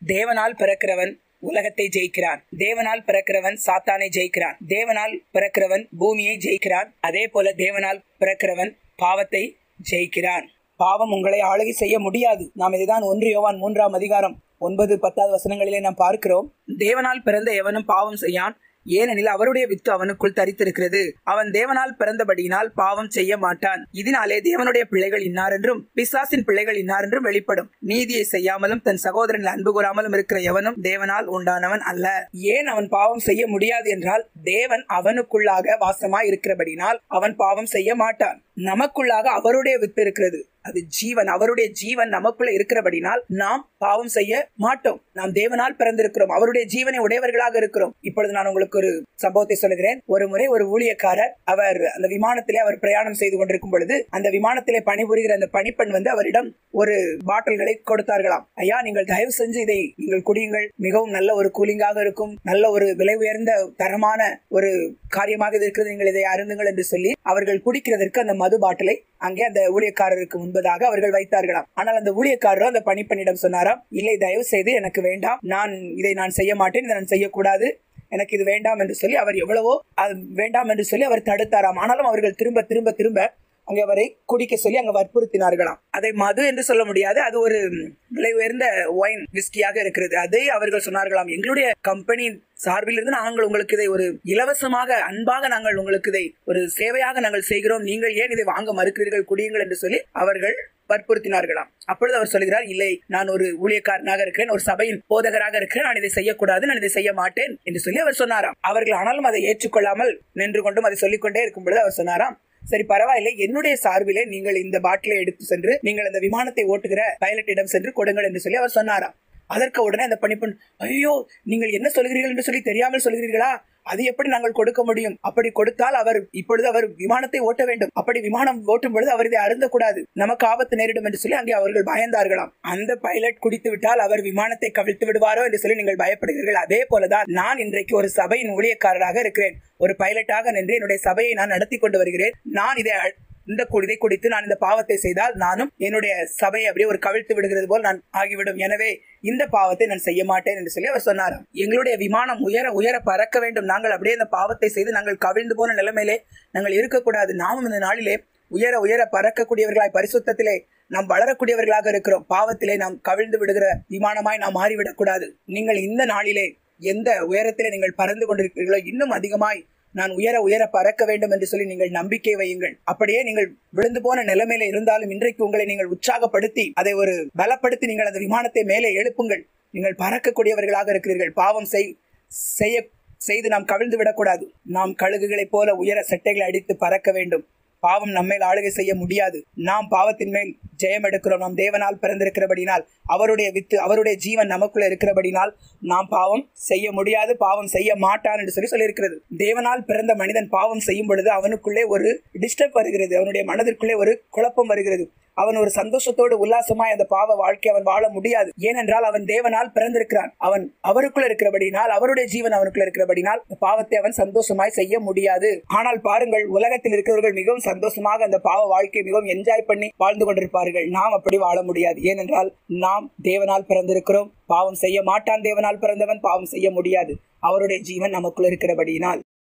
தேவனால் பிறக்கிறவன் உலகத்தை ஜெயிக்கிறான் தேவனால் பிறக்கிறவன் சாத்தானை ஜெயிக்கிறான் தேவனால் பிறக்கிறவன் பூமியை ஜெயிக்கிறான் அதே போல தேவனால் பிறக்கிறவன் பாவத்தை ஜெயிக்கிறான் பாவம் உங்களை ஆளுகை செய்ய முடியாது நாம் இதுதான் ஒன்று யோவான் மூன்றாம் அதிகாரம் ஒன்பது பத்தாவது வசனங்களிலே நாம் பார்க்கிறோம் தேவனால் பிறந்த எவனும் பாவம் செய்யான் ஏனெனில் அவருடைய வித்து அவனுக்குள் தரித்திருக்கிறது அவன் தேவனால் பிறந்தபடியினால் பாவம் செய்ய மாட்டான் இதனாலே தேவனுடைய பிள்ளைகள் இன்னாரென்றும் பிசாசின் பிள்ளைகள் இன்னாரென்றும் வெளிப்படும் நீதியை செய்யாமலும் தன் சகோதரனில் அன்பு கூறாமலும் இருக்கிற எவனும் தேவனால் உண்டானவன் அல்ல ஏன் அவன் பாவம் செய்ய முடியாது என்றால் தேவன் அவனுக்குள்ளாக வாசமாய் இருக்கிறபடினால் அவன் பாவம் செய்ய மாட்டான் நமக்குள்ளாக அவருடைய வித்து இருக்கிறது அது ஜீவன் அவருடைய ஜீவன் நமக்குள்ள இருக்கிறபடினால் நாம் பாவம் செய்ய மாட்டோம் நாம் தேவனால் பிறந்திருக்கிறோம் அவருடைய ஜீவனை உடையவர்களாக இருக்கிறோம் இப்பொழுது நான் உங்களுக்கு ஒரு சம்பவத்தை சொல்லுகிறேன் ஒரு முறை ஒரு ஊழியக்காரர் அவர் அந்த விமானத்திலே அவர் பிரயாணம் செய்து கொண்டிருக்கும் பொழுது அந்த விமானத்திலே பணிபுரிகிற அந்த பணிப்பெண் வந்து அவரிடம் ஒரு பாட்டில்களை கொடுத்தார்களாம் ஐயா நீங்கள் தயவு செஞ்சு இதை நீங்கள் குடியுங்கள் மிகவும் நல்ல ஒரு கூலிங்காக இருக்கும் நல்ல ஒரு விலை உயர்ந்த தரமான ஒரு காரியமாக இது இருக்கிறது நீங்கள் இதை அருந்துங்கள் என்று சொல்லி அவர்கள் குடிக்கிறதற்கு அந்த மது பாட்டிலை அங்கே அந்த ஊழியக்காரருக்கு முன்பதாக அவர்கள் வைத்தார்களாம் ஆனால் அந்த ஊழியக்காரரோ அந்த பணிப்பெண்ணிடம் சொன்னாராம் இல்லை தயவு செய்து எனக்கு வேண்டாம் நான் இதை நான் செய்ய மாட்டேன் இதை நான் செய்யக்கூடாது எனக்கு இது வேண்டாம் என்று சொல்லி அவர் எவ்வளவோ அது வேண்டாம் என்று சொல்லி அவர் தடுத்தாராம் ஆனாலும் அவர்கள் திரும்ப திரும்ப திரும்ப அங்கே அவரை குடிக்க சொல்லி அங்க வற்புறுத்தினார்களாம் அதை மது என்று சொல்ல முடியாது அது ஒரு விலை உயர்ந்த ஒயின் விஸ்கியாக இருக்கிறது அதை அவர்கள் சொன்னார்களாம் எங்களுடைய கம்பெனி சார்பில் இருந்து நாங்கள் உங்களுக்கு இதை ஒரு இலவசமாக அன்பாக நாங்கள் உங்களுக்கு இதை ஒரு சேவையாக நாங்கள் செய்கிறோம் நீங்கள் ஏன் இதை வாங்க மறுக்கிறீர்கள் குடியுங்கள் என்று சொல்லி அவர்கள் வற்புறுத்தினார்களாம் அப்பொழுது அவர் சொல்கிறார் இல்லை நான் ஒரு ஊழியக்காரனாக இருக்கிறேன் ஒரு சபையின் போதகராக இருக்கிறேன் நான் இதை செய்யக்கூடாது நான் இதை செய்ய மாட்டேன் என்று சொல்லி அவர் சொன்னாராம் அவர்கள் ஆனாலும் அதை ஏற்றுக்கொள்ளாமல் நின்று கொண்டும் அதை சொல்லிக்கொண்டே இருக்கும் பொழுது அவர் சொன்னாராம் சரி பரவாயில்லை என்னுடைய சார்பிலே நீங்கள் இந்த பாட்டிலை எடுத்து சென்று நீங்கள் அந்த விமானத்தை ஓட்டுகிற பைலட்டிடம் சென்று கொடுங்கள் என்று சொல்லி அவர் சொன்னாராம் அதற்கு உடனே அந்த பணிப்பெண் ஐயோ நீங்கள் என்ன சொல்கிறீர்கள் என்று சொல்லி தெரியாமல் சொல்கிறீர்களா அது எப்படி நாங்கள் கொடுக்க முடியும் அப்படி கொடுத்தால் அவர் இப்பொழுது அவர் விமானத்தை ஓட்ட வேண்டும் அப்படி விமானம் ஓட்டும் பொழுது அவர் இதை அருந்தக்கூடாது நமக்கு ஆபத்து நேரிடும் என்று சொல்லி அங்கே அவர்கள் பயந்தார்களாம் அந்த பைலட் குடித்து விட்டால் அவர் விமானத்தை கவிழ்த்து விடுவாரோ என்று சொல்லி நீங்கள் பயப்படுகிறீர்கள் அதே போலதான் நான் இன்றைக்கு ஒரு சபையின் ஊழியக்காரராக இருக்கிறேன் ஒரு பைலட்டாக நின்று என்னுடைய சபையை நான் நடத்தி கொண்டு வருகிறேன் நான் இதை இந்த குடிதை குடித்து நான் இந்த பாவத்தை செய்தால் நானும் என்னுடைய சபையை அப்படியே ஒரு கவிழ்த்து விடுகிறது போல் நான் ஆகிவிடும் எனவே இந்த பாவத்தை நான் செய்ய மாட்டேன் என்று சொல்லி அவர் சொன்னாராம் எங்களுடைய விமானம் உயர உயர பறக்க வேண்டும் நாங்கள் அப்படியே இந்த பாவத்தை செய்து நாங்கள் கவிழ்ந்து போன நிலைமையிலே நாங்கள் இருக்கக்கூடாது நாமும் இந்த நாளிலே உயர உயர பறக்கக்கூடியவர்களாய் பரிசுத்தத்திலே நாம் வளரக்கூடியவர்களாக இருக்கிறோம் பாவத்திலே நாம் கவிழ்ந்து விடுகிற விமானமாய் நாம் மாறிவிடக்கூடாது நீங்கள் இந்த நாளிலே எந்த உயரத்திலே நீங்கள் பறந்து கொண்டிருக்கிறீர்களோ இன்னும் அதிகமாய் நான் உயர உயர பறக்க வேண்டும் என்று சொல்லி நீங்கள் நம்பிக்கை வையுங்கள் அப்படியே நீங்கள் விழுந்து போன நிலைமையில இருந்தாலும் இன்றைக்கு உங்களை நீங்கள் உற்சாகப்படுத்தி அதை ஒரு பலப்படுத்தி நீங்கள் அந்த விமானத்தை மேலே எழுப்புங்கள் நீங்கள் பறக்கக்கூடியவர்களாக இருக்கிறீர்கள் பாவம் செய் செய்ய செய்து நாம் கவிழ்ந்து விடக்கூடாது நாம் கழுகுகளைப் போல உயர சட்டைகளை அடித்து பறக்க வேண்டும் பாவம் நம்மேல் ஆளுகை செய்ய முடியாது நாம் பாவத்தின் மேல் ஜெயம் எடுக்கிறோம் நாம் தேவனால் பிறந்திருக்கிறபடினால் அவருடைய வித்து அவருடைய ஜீவன் நமக்குள்ள இருக்கிறபடினால் நாம் பாவம் செய்ய முடியாது பாவம் செய்ய மாட்டான் என்று சொல்லி சொல்லியிருக்கிறது தேவனால் பிறந்த மனிதன் பாவம் செய்யும் பொழுது அவனுக்குள்ளே ஒரு டிஸ்டர்ப் வருகிறது அவனுடைய மனதிற்குள்ளே ஒரு குழப்பம் வருகிறது அவன் ஒரு சந்தோஷத்தோடு உல்லாசமாய் அந்த பாவ வாழ்க்கை அவன் வாழ முடியாது ஏனென்றால் அவன் தேவனால் பிறந்திருக்கிறான் அவன் அவருக்குள்ள இருக்கிறபடினால் அவருடைய ஜீவன் அவனுக்குள்ள இருக்கிறபடினால் பாவத்தை அவன் சந்தோஷமாய் செய்ய முடியாது ஆனால் பாருங்கள் உலகத்தில் இருக்கிறவர்கள் மிகவும் சந்தோஷமாக அந்த பாவ வாழ்க்கையை மிகவும் என்ஜாய் பண்ணி வாழ்ந்து கொண்டிருப்பார்கள் நாம் அப்படி வாழ முடியாது ஏனென்றால் நாம் தேவனால் பிறந்திருக்கிறோம் பாவம் செய்ய மாட்டான் தேவனால் பிறந்தவன் பாவம் செய்ய முடியாது அவருடைய ஜீவன் நமக்குள்ள இருக்கிறபடியினால்